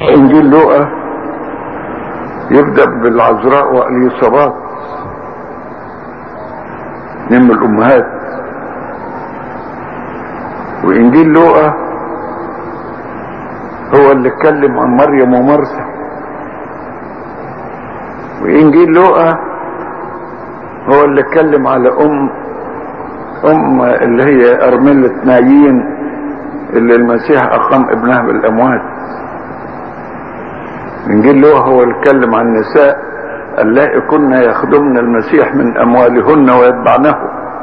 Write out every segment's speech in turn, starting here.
انجيل لوقا يبدأ بالعذراء واليصابات نم الامهات وانجيل لوقا هو اللي اتكلم عن مريم ومرثا وانجيل لوقا هو اللي اتكلم على ام ام اللي هي ارملة نايين اللي المسيح اقام ابنها بالاموات انجيل لوقا هو اللي اتكلم عن النساء اللائي كن يخدمن المسيح من اموالهن ويتبعنه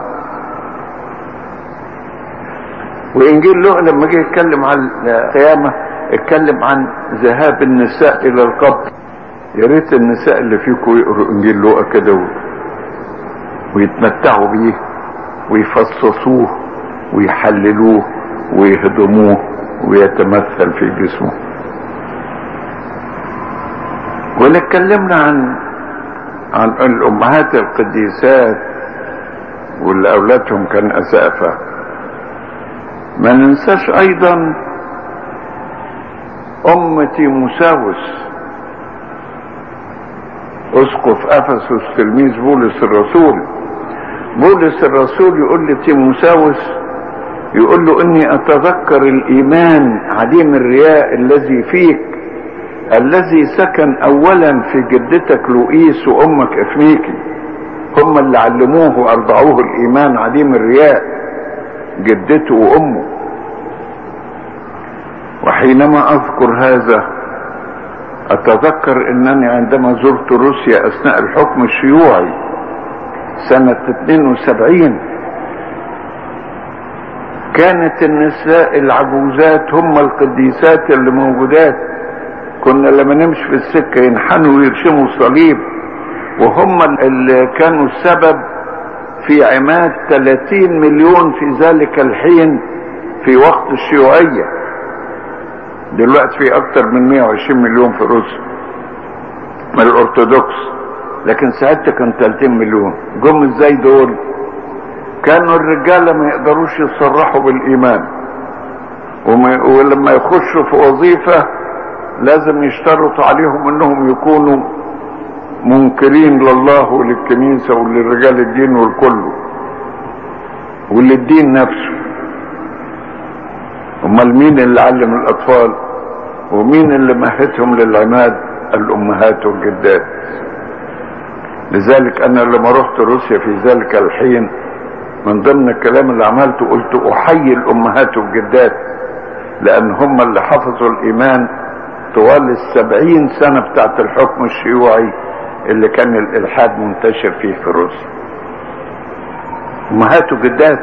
وانجيل لوقا لما جه يتكلم عن القيامه اتكلم عن ذهاب النساء الى القبر يا ريت النساء اللي فيكم يقروا انجيل لوقا كده ويتمتعوا بيه ويفصصوه ويحللوه ويهضموه ويتمثل في جسمه ونتكلمنا عن عن الامهات القديسات واللي اولادهم كان اسافه ما ننساش ايضا ام تيموساوس اسقف افسس تلميذ بولس الرسول بولس الرسول يقول لتيموساوس يقول له اني اتذكر الايمان عديم الرياء الذي فيك الذي سكن اولا في جدتك لوئيس وامك افنيكي هم اللي علموه وارضعوه الايمان عديم الرياء جدته وامه وحينما اذكر هذا اتذكر انني عندما زرت روسيا اثناء الحكم الشيوعي سنة 72 كانت النساء العجوزات هم القديسات اللي موجودات كنا لما نمشي في السكة ينحنوا ويرشموا الصليب وهم اللي كانوا السبب في عماد 30 مليون في ذلك الحين في وقت الشيوعية دلوقتي في اكتر من 120 مليون في روسيا من الارثوذكس لكن ساعتها كان 30 مليون جم ازاي دول كانوا الرجالة ما يقدروش يصرحوا بالايمان وما ولما يخشوا في وظيفة لازم يشترطوا عليهم انهم يكونوا منكرين لله وللكنيسة وللرجال الدين والكله وللدين نفسه امال مين اللي علم الاطفال ومين اللي مهتهم للعماد الامهات والجدات لذلك انا لما رحت روسيا في ذلك الحين من ضمن الكلام اللي عملته قلت احيي الامهات والجدات لان هم اللي حفظوا الايمان طوال السبعين سنة بتاعت الحكم الشيوعي اللي كان الالحاد منتشر فيه في روسيا امهات وجدات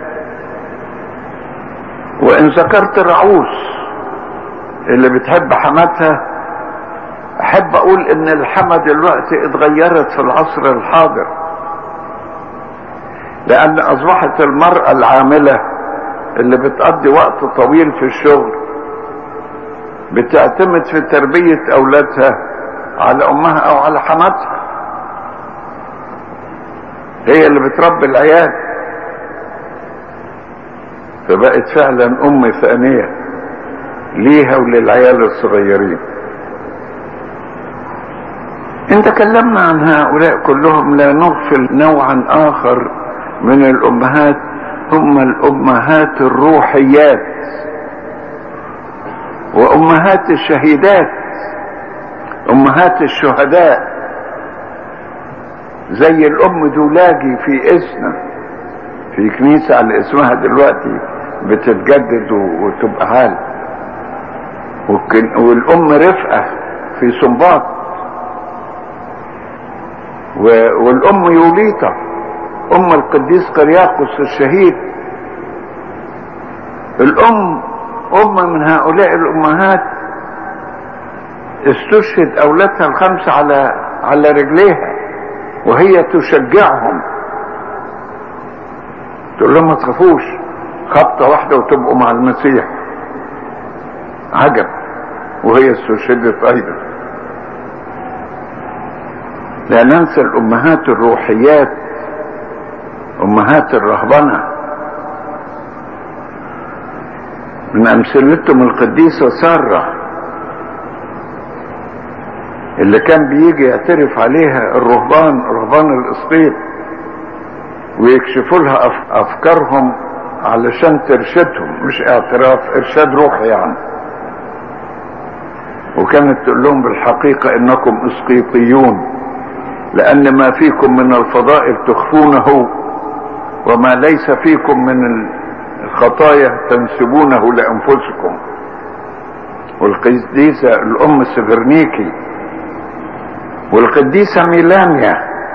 وان ذكرت الرعوس اللي بتحب حماتها احب اقول ان الحما دلوقتي اتغيرت في العصر الحاضر لان اصبحت المرأة العاملة اللي بتقضي وقت طويل في الشغل بتعتمد في تربية اولادها على امها او على حماتها هي اللي بتربي العيال فبقت فعلا ام ثانية ليها وللعيال الصغيرين ان تكلمنا عن هؤلاء كلهم لا نغفل نوعا اخر من الامهات هم الامهات الروحيات وامهات الشهيدات امهات الشهداء زي الام دولاجي في اسنا في كنيسة على اسمها دلوقتي بتتجدد وتبقى عال والام رفقة في سنباط والام يوليطة ام القديس قرياقس الشهيد الام ام من هؤلاء الامهات استشهد اولادها الخمسة على على رجليها وهي تشجعهم تقول لهم ما تخافوش خبطة واحدة وتبقوا مع المسيح عجب وهي استشهدت ايضا لا ننسى الامهات الروحيات امهات الرهبنة من امثلتهم القديسة سارة اللي كان بيجي يعترف عليها الرهبان رهبان الاسقيط ويكشفوا لها افكارهم علشان ترشدهم مش اعتراف ارشاد روحي يعني وكانت تقول لهم بالحقيقة انكم اسقيطيون لان ما فيكم من الفضائل تخفونه وما ليس فيكم من الخطايا تنسبونه لانفسكم والقديسة الام سفرنيكي والقديسة ميلانيا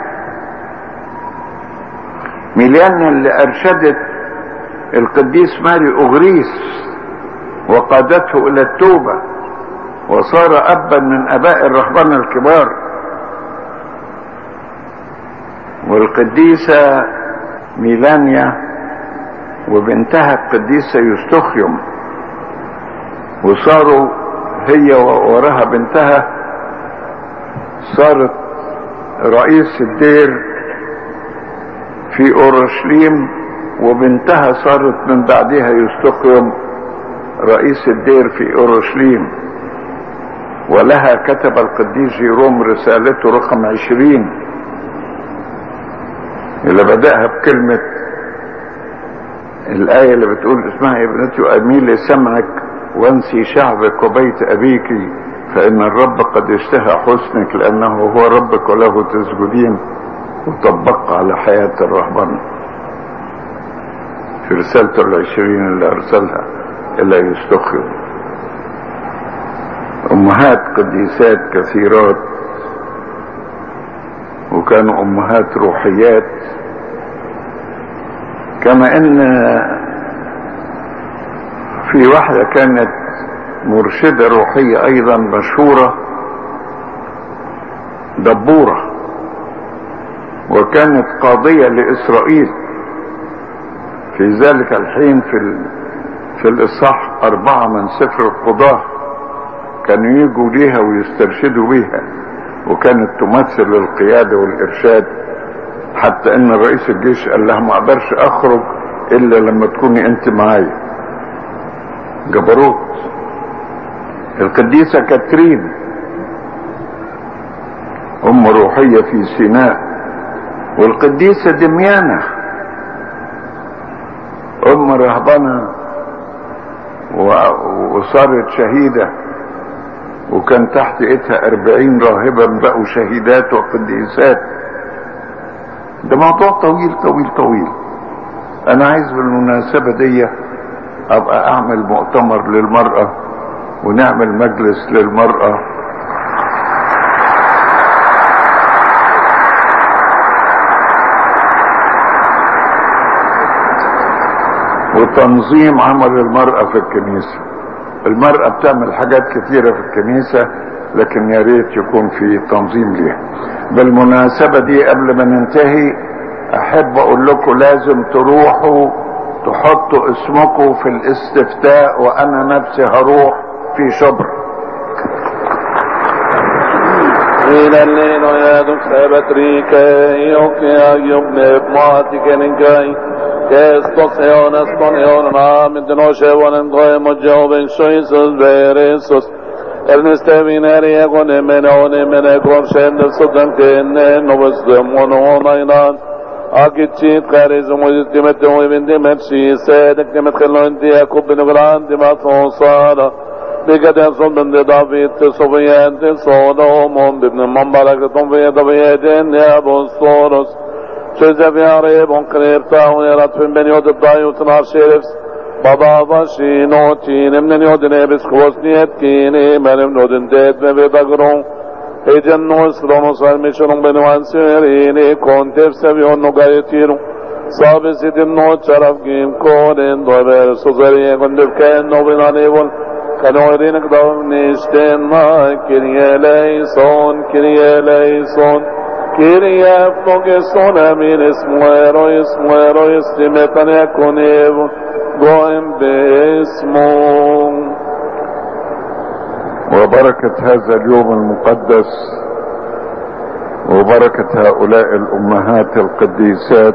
ميلانيا اللي ارشدت القديس ماري اغريس وقادته الى التوبة وصار ابا من اباء الرهبان الكبار والقديسة ميلانيا وبنتها القديسة يستخيم وصاروا هي ووراها بنتها صارت رئيس الدير في اورشليم وبنتها صارت من بعدها يستخيم رئيس الدير في اورشليم ولها كتب القديس جيروم رسالته رقم عشرين اللي بدأها بكلمة الآية اللي بتقول اسمها يا ابنتي أميل سمعك وانسي شعبك وبيت أبيك فإن الرب قد اشتهى حسنك لأنه هو ربك وله تسجدين وطبق على حياة الرهبان في رسالته العشرين اللي أرسلها إلى يستخرج أمهات قديسات كثيرات وكانوا أمهات روحيات كما ان في واحدة كانت مرشدة روحية ايضا مشهورة دبورة وكانت قاضية لاسرائيل في ذلك الحين في ال... في الاصحاح اربعة من سفر القضاة كانوا يجوا ليها ويسترشدوا بيها وكانت تمثل القيادة والارشاد حتى ان رئيس الجيش قال لها ما اقدرش اخرج الا لما تكوني انت معايا جبروت القديسة كاترين ام روحية في سيناء والقديسة دميانة ام رهبنة وصارت شهيدة وكان تحت ايدها اربعين راهبا بقوا شهيدات وقديسات ده موضوع طويل طويل طويل انا عايز بالمناسبة دي ابقى اعمل مؤتمر للمرأة ونعمل مجلس للمرأة وتنظيم عمل المرأة في الكنيسة المرأة بتعمل حاجات كثيرة في الكنيسة لكن يا ريت يكون في تنظيم ليها بالمناسبة دي قبل ما ننتهي احب اقول لكم لازم تروحوا تحطوا اسمكم في الاستفتاء وانا نفسي هروح في شبر إلى الليل يا دكتور ريكا يوكي يبني بماتك نجاي كستوس يون استون يون نام دنوشه وننغوي مجاوبين شويسوس بيريسوس Ernestevineri egone mene one mene korşende sıdın kenne nubustum onu onaylan Akitçit karizm uyutimet uyvindi merşi sedek demet kılın diye kubbini gılan dimat sonsara Bigeden son bende David sofiyen de Solomon bibni mambarak ton ve daviyeden ya bu soros Sözde bir arayı bon krep taun yaratfın beni odip dayutun arşerifs Baba vashi no tinim ne yodine bis khosniyet kini menem nodin det me be bagron Ejen no srono sar me shonong benwan serini kontev sevi onno gayetiru Sabe sidim no charaf gim koden dober sozari gondev ken no binane vol Kanorin kdav nishten ma kirye leison kirye leison Kirye flogeson amin ismuero ismuero istimetan yakonev قائم باسمه وبركة هذا اليوم المقدس وبركة هؤلاء الأمهات القديسات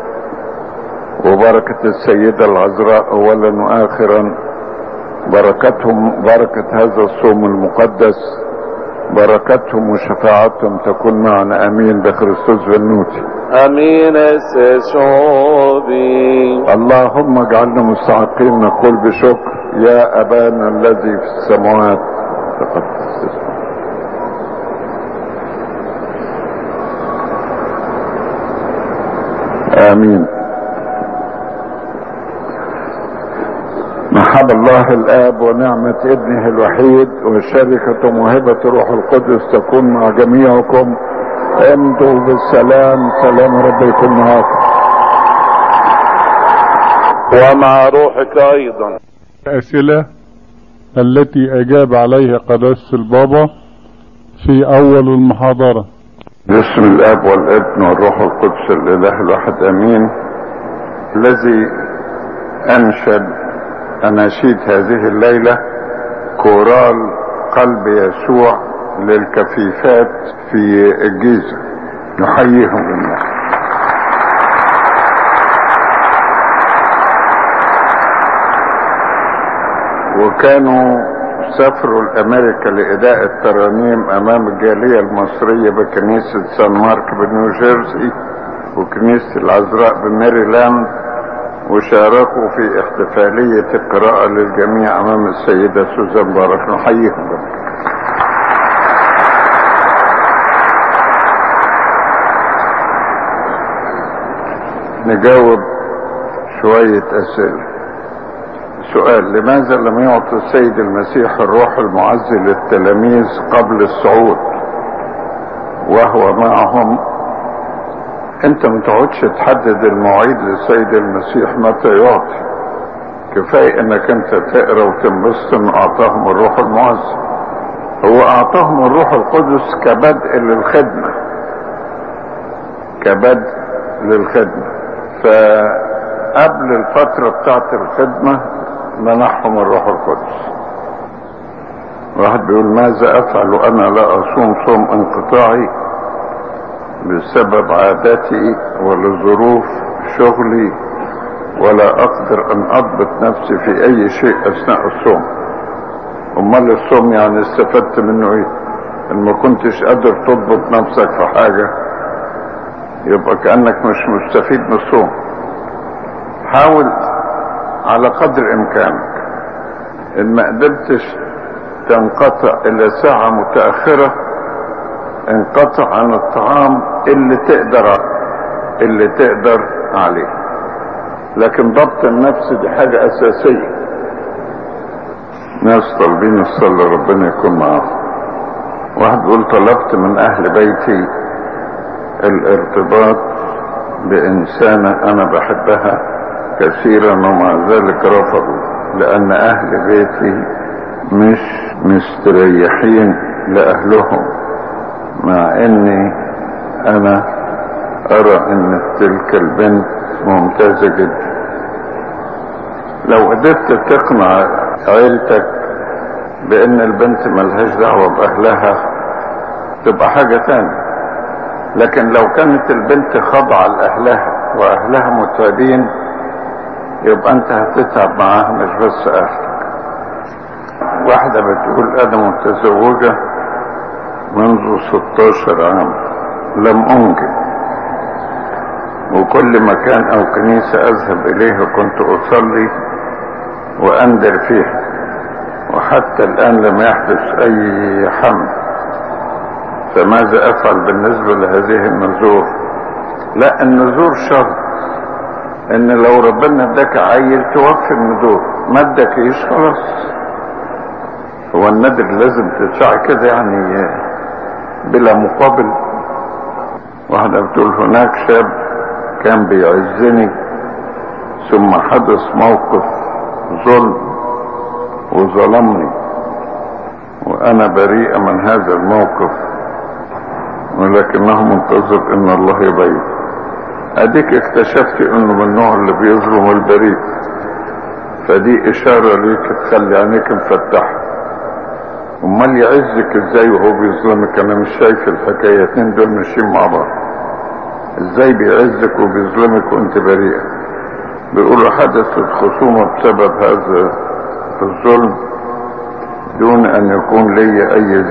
وبركة السيدة العذراء أولا وآخرا بركتهم بركة هذا الصوم المقدس بركتهم وشفاعتهم تكون معنا امين بخريستوس بنوتي امين السشوبي اللهم اجعلنا مستحقين نقول بشكر يا ابانا الذي في السماوات تقدس اسمك امين محب الله الاب ونعمة ابنه الوحيد وشركة موهبة روح القدس تكون مع جميعكم امضوا بالسلام سلام رب يكون معكم ومع روحك ايضا الأسئلة التي أجاب عليها قداسة البابا في أول المحاضرة باسم الاب والابن والروح القدس الاله الواحد امين الذي انشد اناشيد هذه الليله كورال قلب يسوع للكفيفات في الجيزه نحييهم جميعا وكانوا سافروا لامريكا لاداء الترانيم امام الجاليه المصريه بكنيسه سان مارك بنيوجيرسي وكنيسه العذراء بماريلاند وشاركوا في احتفاليه القراءه للجميع امام السيده سوزان بارك نحييهم نجاوب شويه اسئله سؤال لماذا لم يعطي السيد المسيح الروح المعزي للتلاميذ قبل الصعود وهو معهم انت ما تقعدش تحدد المواعيد للسيد المسيح متى يعطي كفاية انك انت تقرا وتنبسط انه اعطاهم الروح المعزي هو اعطاهم الروح القدس كبدء للخدمة كبدء للخدمة فقبل الفترة بتاعت الخدمة منحهم الروح القدس واحد بيقول ماذا افعل وانا لا اصوم صوم انقطاعي بسبب عاداتي ولظروف شغلي ولا اقدر ان اضبط نفسي في اي شيء اثناء الصوم امال الصوم يعني استفدت منه ايه ان ما كنتش قادر تضبط نفسك في حاجة يبقى كأنك مش مستفيد من الصوم حاول على قدر امكانك ان ما قدرتش تنقطع الى ساعة متأخرة انقطع عن الطعام اللي تقدر اللي تقدر عليه لكن ضبط النفس دي حاجة اساسية ناس طالبين الصلاة ربنا يكون معاهم واحد بيقول طلبت من اهل بيتي الارتباط بانسانة انا بحبها كثيرا ومع ذلك رفضوا لان اهل بيتي مش مستريحين لاهلهم مع اني انا ارى ان تلك البنت ممتازة جدا لو قدرت تقنع عيلتك بان البنت ملهاش دعوة باهلها تبقى حاجة تانية لكن لو كانت البنت خاضعة لاهلها واهلها متعبين يبقى انت هتتعب معاها مش بس اهلك واحدة بتقول انا متزوجة منذ 16 عام لم انجب وكل مكان او كنيسة اذهب اليها كنت اصلي واندر فيها وحتى الان لم يحدث اي حمل فماذا افعل بالنسبة لهذه النذور لا النذور شرط ان لو ربنا اداك عيل توفي النذور ما اداكيش خلاص هو النذر لازم تدفع كده يعني بلا مقابل واحدة بتقول هناك شاب كان بيعزني ثم حدث موقف ظلم وظلمني وانا بريئة من هذا الموقف ولكنه منتظر ان الله يبين اديك اكتشفت انه من النوع اللي بيظلم البريء فدي اشارة ليك تخلي عينيك مفتحة امال يعزك ازاي وهو بيظلمك انا مش شايف الحكاية اتنين دول ماشيين مع بعض ازاي بيعزك وبيظلمك وانت بريئة بيقولوا حدثت خصومة بسبب هذا الظلم دون ان يكون لي اي ذنب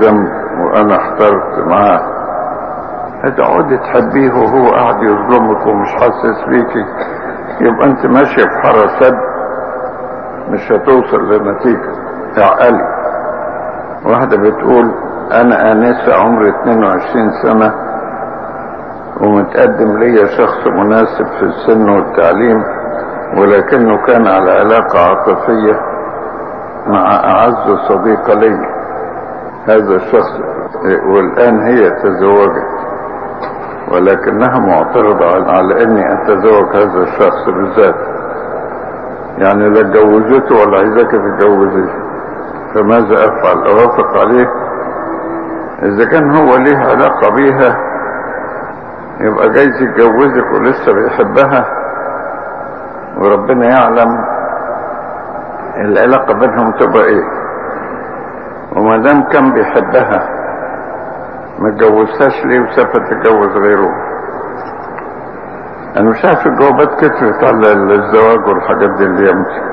وانا احترت معاه هتقعدي تحبيه وهو قاعد يظلمك ومش حاسس بيكي يبقى انت ماشيه في حاره سد مش هتوصل لنتيجه تعقلي واحده بتقول انا انسه عمري 22 سنه ومتقدم ليا شخص مناسب في السن والتعليم ولكنه كان على علاقه عاطفيه مع اعز صديقه لي هذا الشخص والان هي تزوجت ولكنها معترضة على اني اتزوج هذا الشخص بالذات يعني لا اتجوزته ولا عايزاك تتجوزيه فماذا افعل اوافق عليه اذا كان هو ليه علاقة بيها يبقى جايز يتجوزك ولسه بيحبها وربنا يعلم العلاقة بينهم تبقى ايه وما دام كان بيحبها ما اتجوزهاش ليه وسافر تتجوز غيره انا مش عارف الجوابات كترت على الزواج والحاجات دي اللي يمشي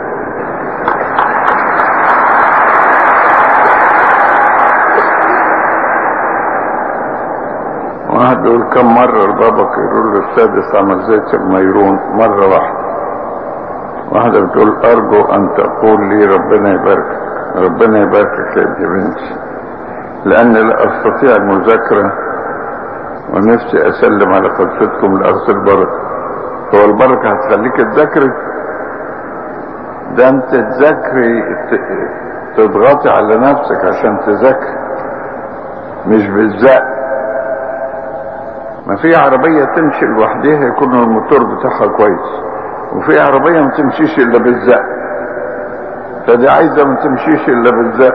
واحد يقول كم مرة البابا يقول له السادس عمل زيت الميرون مرة واحدة واحدة بتقول أرجو أن تقول لي ربنا يباركك ربنا يباركك يا ابن بنتي لأن لا أستطيع المذاكرة ونفسي أسلم على قدستكم لأرض البركة هو البركة هتخليك تذاكري ده أنت تذاكري تضغطي على نفسك عشان تذاكري مش بالزق ما في عربية تمشي لوحدها يكون الموتور بتاعها كويس وفي عربية ما تمشيش إلا بالزق فدي عايزة ما تمشيش إلا بالزق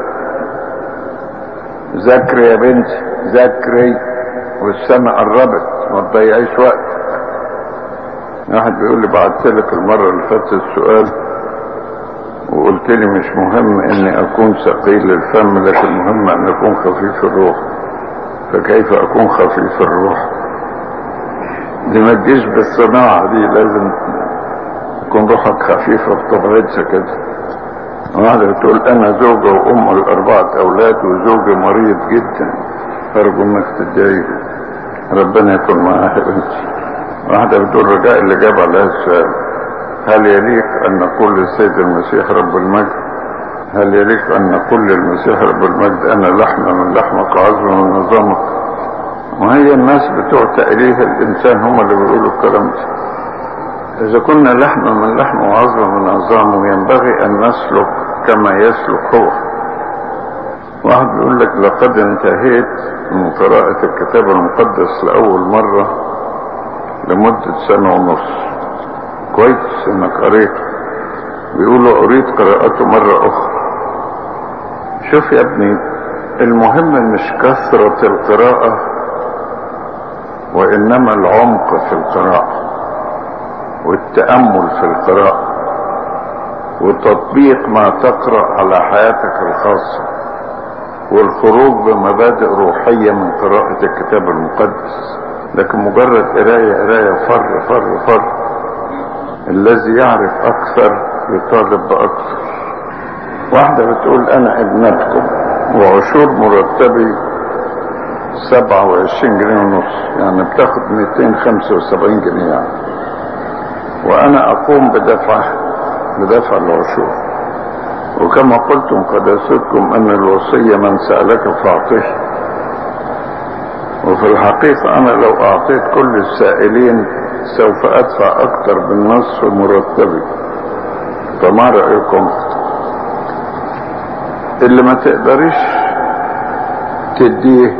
ذاكري يا بنتي ذاكري والسنة قربت ما تضيعيش وقت واحد بيقول لي بعت لك المرة اللي فاتت السؤال وقلت لي مش مهم اني اكون ثقيل الفم لكن مهم ان اكون خفيف الروح فكيف اكون خفيف الروح دي ما تجيش بالصناعة دي لازم يكون روحك خفيفة بطبيعتها كده واحدة بتقول انا زوجة وام لاربعة اولاد وزوجي مريض جدا ارجو انك تدعي ربنا يكون معاها يا بنتي واحدة بتقول رجاء اللي جاب عليها السؤال هل يليق ان نقول للسيد المسيح رب المجد هل يليق ان نقول للمسيح رب المجد انا لحمة من لحمك وعظم من نظامك وهي الناس بتوع تأليه الانسان هم اللي بيقولوا الكلام ده إذا كنا لحم من لحم وعظم من عظامه ينبغي أن نسلك كما يسلك هو واحد بيقول لك لقد انتهيت من قراءة الكتاب المقدس لأول مرة لمدة سنة ونص كويس انك قريت بيقولوا أريد قراءته مرة أخرى شوف يا ابني المهم مش كثرة القراءة وإنما العمق في القراءة والتأمل في القراءة وتطبيق ما تقرأ على حياتك الخاصة والخروج بمبادئ روحية من قراءة الكتاب المقدس لكن مجرد قراية قراية فر فر فر الذي يعرف أكثر يطالب بأكثر واحدة بتقول أنا ابنتكم وعشور مرتبي سبعة وعشرين جنيه ونص يعني بتاخد ميتين خمسة وسبعين جنيه يعني وانا اقوم بدفع بدفع العشور وكما قلتم قداستكم ان الوصية من سألك فاعطيه وفي الحقيقة انا لو اعطيت كل السائلين سوف ادفع اكثر من نصف مرتبي فما رأيكم اللي ما تقدريش تديه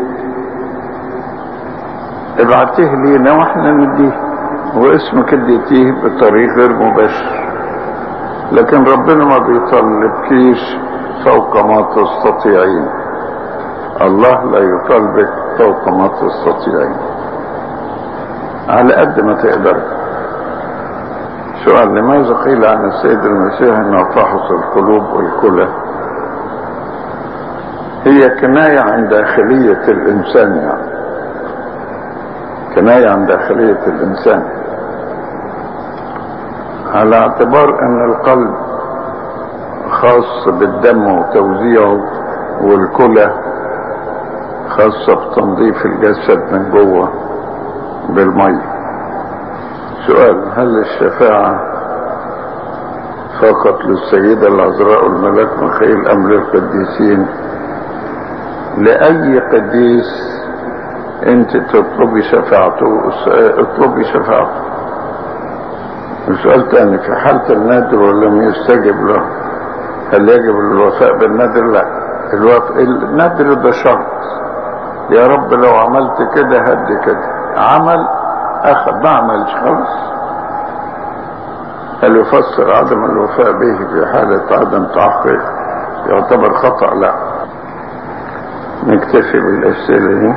ابعتيه لينا واحنا نديه واسمك اديتيه بطريق غير مباشر لكن ربنا ما بيطلبكيش فوق ما تستطيعين الله لا يطالبك فوق ما تستطيعين على قد ما تقدر سؤال لماذا قيل عن السيد المسيح انه فحص القلوب والكلى هي كناية عن داخلية الانسان يعني كناية عن داخلية الانسان على اعتبار ان القلب خاص بالدم وتوزيعه والكلى خاصة بتنظيف الجسد من جوه بالمية سؤال هل الشفاعة فقط للسيدة العذراء والملاك ميخائيل أم للقديسين لأي قديس أنت تطلبي شفاعته اطلبي شفاعته وسؤال تاني في حالة النادر ولم يستجب له هل يجب الوفاء بالنادر؟ لا الوف... النادر ده شرط يا رب لو عملت كده هدي كده عمل اخذ ما عملش خلاص هل يفسر عدم الوفاء به في حالة عدم تحقيق يعتبر خطأ لا نكتفي بالأسئلة دي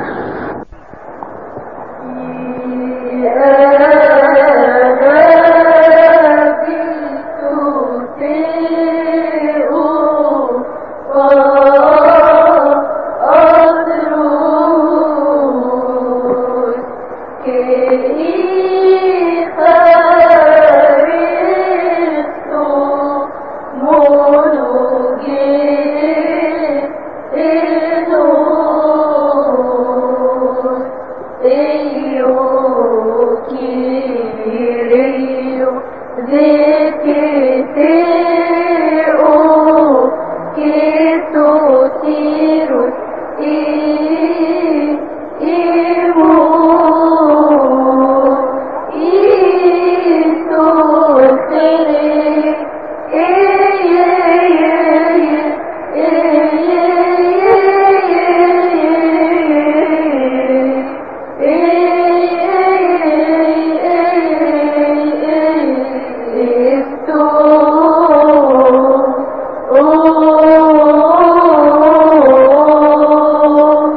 Oh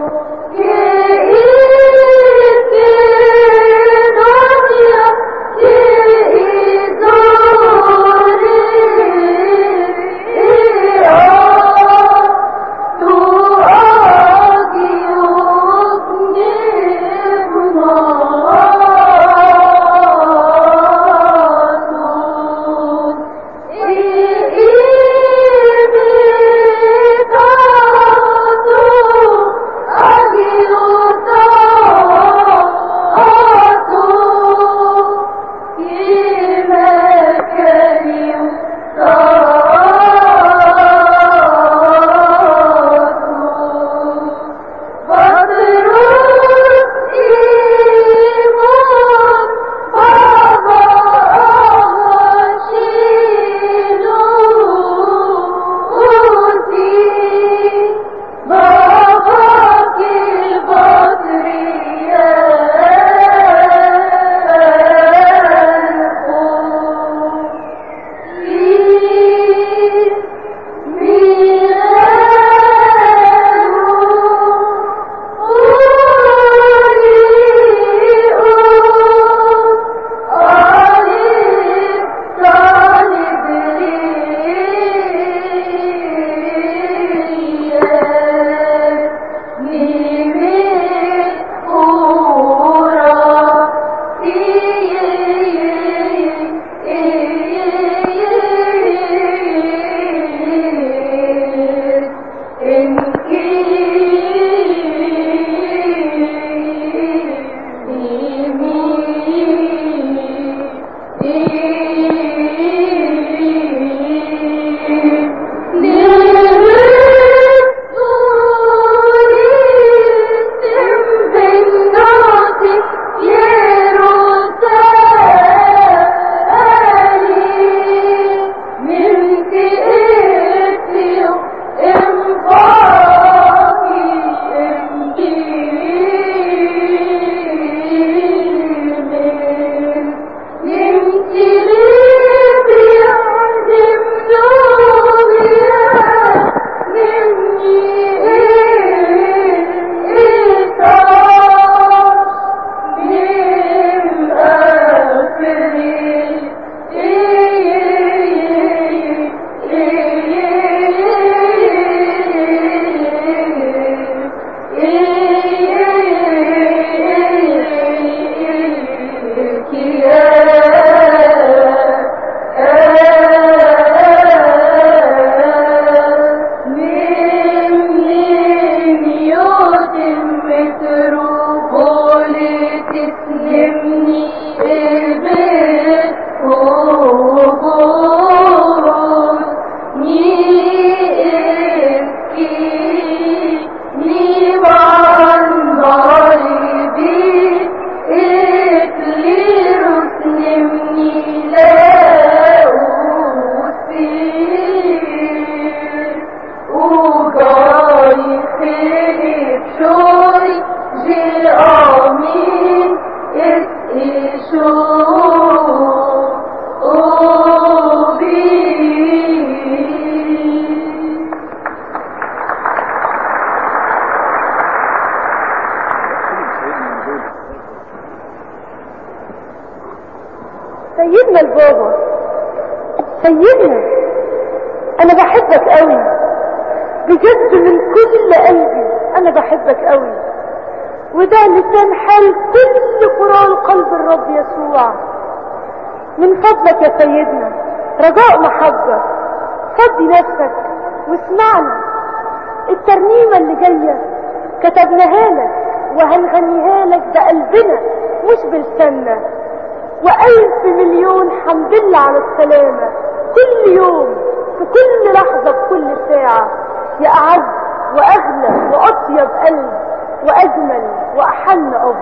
بحبك قوي بجد من كل قلبي انا بحبك قوي وده لسان حال كل قرآن قلب الرب يسوع من فضلك يا سيدنا رجاء محبة فضي نفسك واسمعنا الترنيمة اللي جاية كتبناها لك وهنغنيها لك بقلبنا مش بلساننا وألف مليون حمد لله على السلامة كل يوم في كل لحظة في كل ساعة يا أعز وأغلى وأطيب قلب وأجمل وأحن أب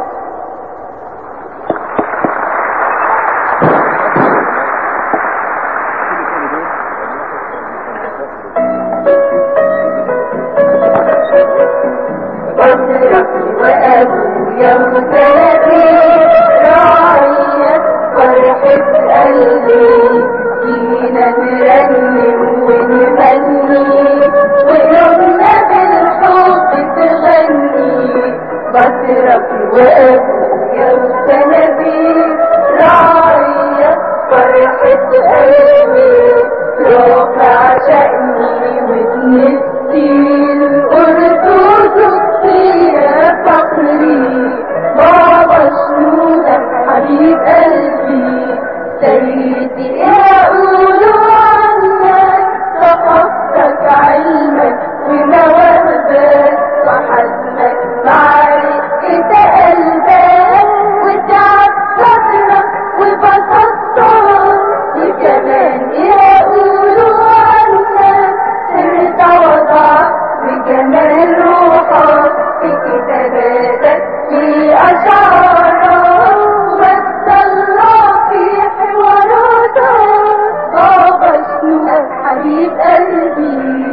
بصرك وأبويا وثلاثي راعية فرحة قلبي فينا نرنم ونغني ويومنا بالحب تغني بصرك وأبويا وثلاثي راعية فرحة قلبي رافع شأني وتنسي الأرثوذكسي يا فقري بابا شنودك حبيب قلبي سيدي أقولوا عنك ثقافتك علمك ومواهبك وحزمك معرفة قلبك وتعب صدرك وبسطتك وكمان يقولوا عنك سرت وضعك بجمال روحك في كتاباتك في أشعارك واتطلع في حواراتك بابا شنوك حبيب قلبي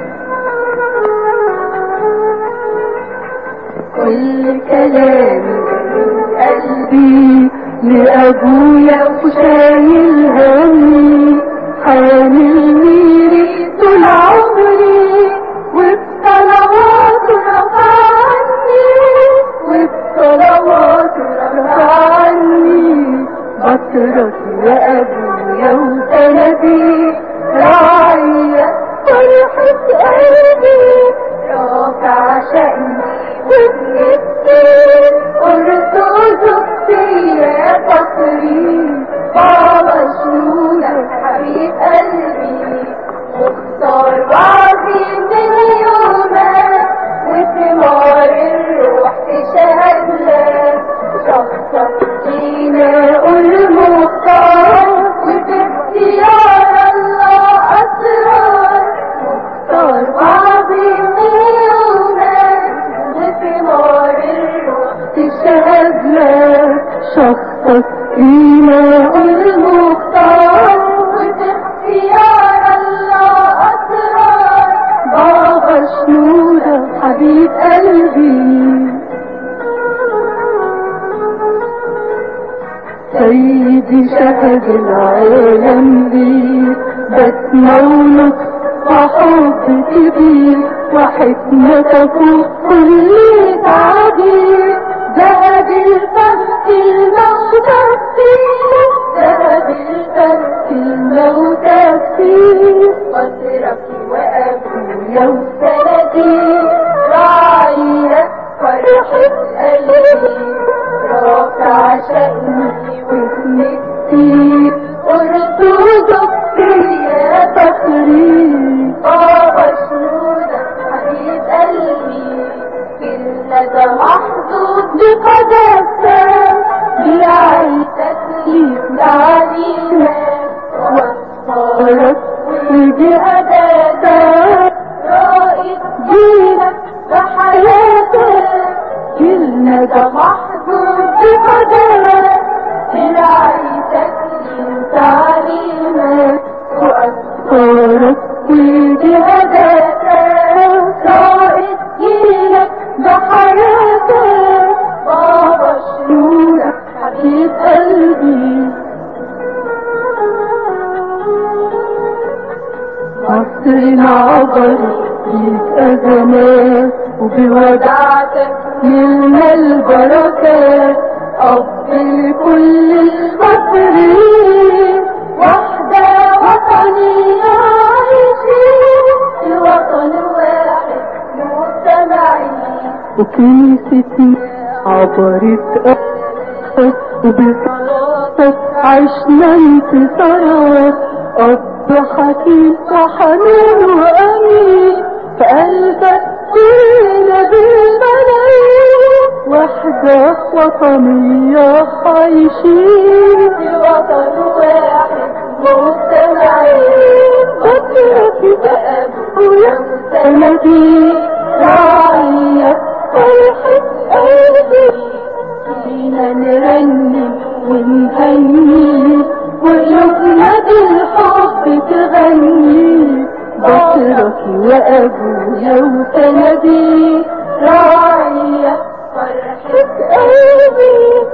كل كلامي من قلبي لأبويا وشايل همي حامل ميري طول عمري وبصلوات رفعني وبصلوات رفعني بصرك يا أبويا وسندي راعية فرحة قلبي رافع شأني وبنفسي أرثوذكسي يا فقري بابا شنونك حبيب قلبي مختار وعظيم من يومك وثمار الروح تشهد لك شخصك فينا المختار وباختيار الله أسرار مختار وعظيم من يومك وثمار الروح تشهد لك شخصك فينا المختار وباختيار الله أسرار بابا شنودة حبيب قلبي سيدي شهد العالم بيك بتمولك وحب كبير وحكمتك كل تعبير ذهب الفرق الموت فيه ذهب الفرق الموت فيه قدرك وأبويا وسندي راعية فرحة قلبي رافع شأني واسمتي أرثوذكسي يا فخري بابا شنودك حبيب قلبي كل ده محظوظ بقداسة برعايتك ليك تعليمك وأسفارك وجهاداتك رائد دينك وحياتك كلنا ده محظوظ بقداسة برعايتك ليك تعليمك وأسفارك وجهاداتك رائد دينك بحياتك بابا شنودك حبيب قلبي مصرنا عبر فيك أزمات وبودعتك ملنا البركات أب كل المصريين وحدة وطنية عايشين وكنيستنا عبرت أرض وبصلاتك عشنا انتصارات أب حكيم وحنون وأمين في قلبك كلنا بالملايين وحدة وطنية عايشين في وطن واحد مجتمعين فكرة بقى ويوم سندي راعية فرحة قلبي فينا نرنم ونهني وقلوبنا بالحب تغني بشرك وأبويا وسندي راعية فرحة قلبي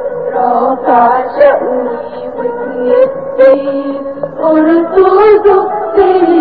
رافع شأني وكنيستي أرثوذكسية